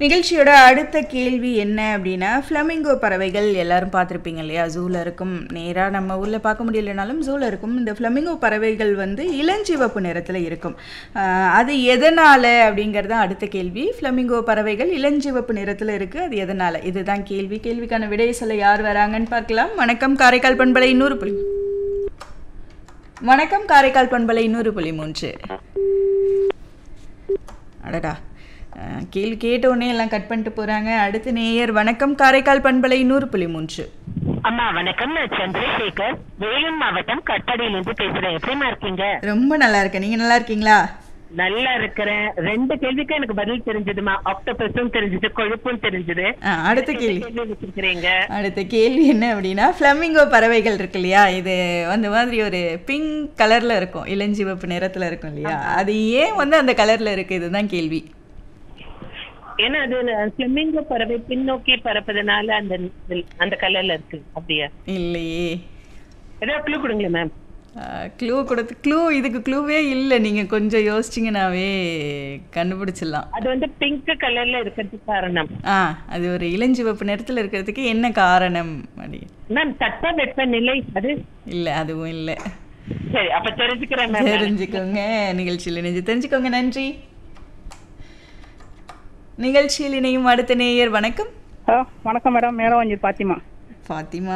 நிகழ்ச்சியோட அடுத்த கேள்வி என்ன அப்படின்னா ஃப்ளமிங்கோ பறவைகள் எல்லாரும் பார்த்துருப்பீங்க இல்லையா ஜூவில் இருக்கும் நேராக நம்ம ஊரில் பார்க்க முடியலனாலும் ஜூவில் இருக்கும் இந்த ஃப்ளமிங்கோ பறவைகள் வந்து இளஞ்சிவப்பு நிறத்தில் இருக்கும் ஆஹ் அது எதனால் அப்படிங்கிறது தான் அடுத்த கேள்வி ஃப்ளமிங்கோ பறவைகள் இளஞ்சிவப்பு நிறத்தில் இருக்குது அது எதனால் இதுதான் கேள்வி கேள்விக்கான விடையை சொல்ல யார் வராங்கன்னு பார்க்கலாம் வணக்கம் காரைக்கால் பண்பலை இன்னொரு புள்ளி வணக்கம் காரைக்கால் பண்பலை இன்னொரு புள்ளி மூன்று அடடா அஹ், கேள்வி கேட்ட உடனே எல்லாம் கட் பண்ணிட்டு போறாங்க அடுத்து நேயர் வணக்கம் காரைக்கால் பண்பலை நூறு புள்ளி மூன்று அம்மா வணக்கம் நான் சந்திரசேகர் வேலூர் மாவட்டம் கட்டடியிலிருந்து பேசுறேன் எப்படிமா இருக்கீங்க ரொம்ப நல்லா இருக்கேன் நீங்க நல்லா இருக்கீங்களா நல்லா இருக்கிறேன் ரெண்டு கேள்விக்கும் எனக்கு பதில் தெரிஞ்சதுமா ஆக்டோபஸும் தெரிஞ்சது கொழுப்பும் தெரிஞ்சது அஹ், அடுத்த கேள்வி கேள்வி வச்சிருக்கிறீங்க அடுத்த கேள்வி என்ன அப்படின்னா ஃப்ளமிங்கோ பறவைகள் இருக்கு இல்லையா இது அந்த மாதிரி ஒரு பிங்க் கலர்ல இருக்கும் இளஞ்சிவப்பு நிறத்துல இருக்கும் இல்லையா அது ஏன் வந்து அந்த கலர்ல இருக்கு இதுதான் கேள்வி ஏன்னா அது ஃபிளமிங்கோ பறவை பின்னோக்கி பறப்பதனால அந்த அந்த கலர்ல இருக்கு அப்படியா இல்லையே ஏதாவது க்ளூ கொடுங்களேன் மேம் க்ளூ கொடுத்து க்ளூ இதுக்கு க்ளூவே இல்லை நீங்கள் கொஞ்சம் யோசிச்சிங்கனாவே கண்டுபிடிச்சிடலாம் அது வந்து பிங்க் கலர்ல இருக்கிறதுக்கு காரணம் ஆ அது ஒரு இளஞ்சிவப்பு நிறத்தில் இருக்கிறதுக்கு என்ன காரணம் அப்படி மேம் தட்ப வெப்ப நிலை அது இல்லை அதுவும் இல்லை சரி அப்ப தெரிஞ்சுக்கிறேன் மேம் தெரிஞ்சுக்கோங்க நிகழ்ச்சியில் இணைஞ்சு தெரிஞ்சுக்கோங்க நன்றி நிகழ்ச்சியில் இணையும் அடுத்த நேயர் வணக்கம் ஹலோ வணக்கம் மேடம் மேலவாஞ்சூர் பாத்திமா ஃபாத்திமா